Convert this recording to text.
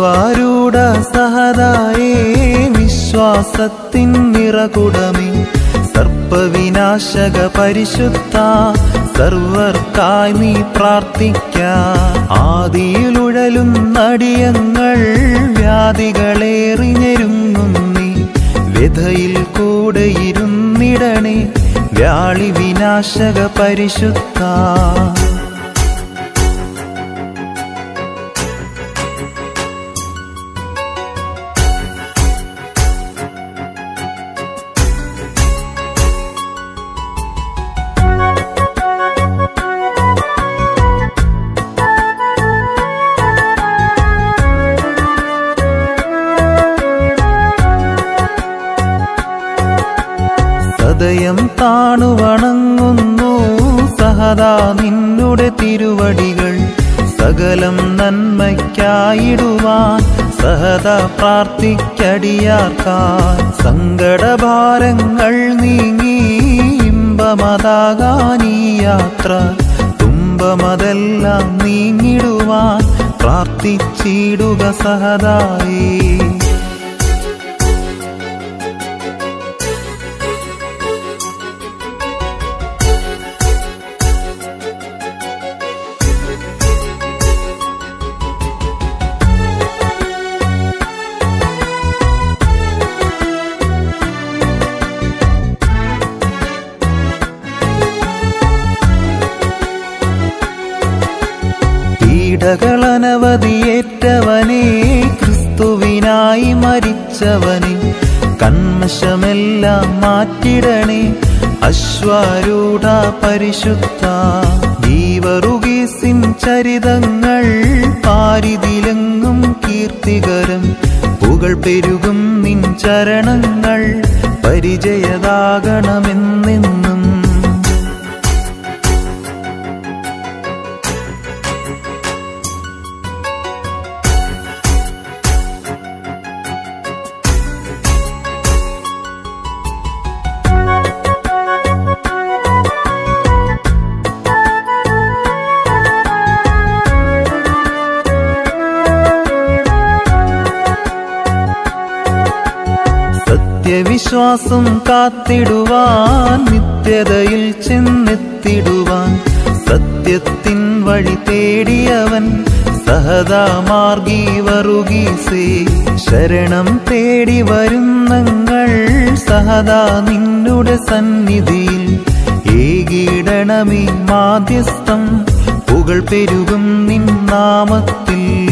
അശ്വാരൂഢ സഹതായേ വിശ്വാസത്തിൻ നിറകുടമേ സർപ്പവിനാശക പരിശുദ്ധ സർവർക്കായി നീ പ്രാർത്ഥിക്ക ആദിയിലുഴലും നടിയങ്ങൾ വ്യാധികളേറിഞ്ഞെരുങ്ങുന്നീ വ്യഥയിൽ കൂടെ ഇരുന്നിടണേ വ്യാളി വിനാശക പരിശുദ്ധ സദയം താണു വണങ്ങുന്നു സഹദാ നിന്നുടെ തിരുവടികൾ സകലം നന്മയ്ക്കായിടുവാൻ സഹദ പ്രാർത്ഥിക്കടിയാർക്കാൻ സങ്കടഭാരങ്ങൾ നീങ്ങി ഇമ്പമതാകാനീ യാത്ര തുമ്പമതെല്ലാം നീങ്ങിടുവാൻ പ്രാർത്ഥിച്ചിടുക സഹദായേ പീഡകളനവധിയേറ്റവനെ ക്രിസ്തുവിനായി മരിച്ചവനെ കന്മശമെല്ലാം മാറ്റിടണേ അശ്വാരൂഢ പരിശുദ്ധ ജീവറുകീസിൻ ചരിതങ്ങൾ പാരിതിലെങ്ങും കീർത്തികരം പുകൾ പെരുകും നിൻ ചരണങ്ങൾ പരിചയതാകണമെന്നെന്നും സത്യവിശ്വാസം കാത്തിടുവാൻ നിത്യതയിൽ ചെന്നെത്തിടുവാൻ സത്യത്തിൻ വഴി തേടിയവൻ സഹതാമാർഗി വറുകീസേ ശരണം തേടി വരുന്നങ്ങൾ സഹദാ നിന്നുടെ സന്നിധിയിൽ ഏകീടണമേ മാധ്യസ്ഥം പുകൾ പെരുകും നിൻ നാമത്തിൽ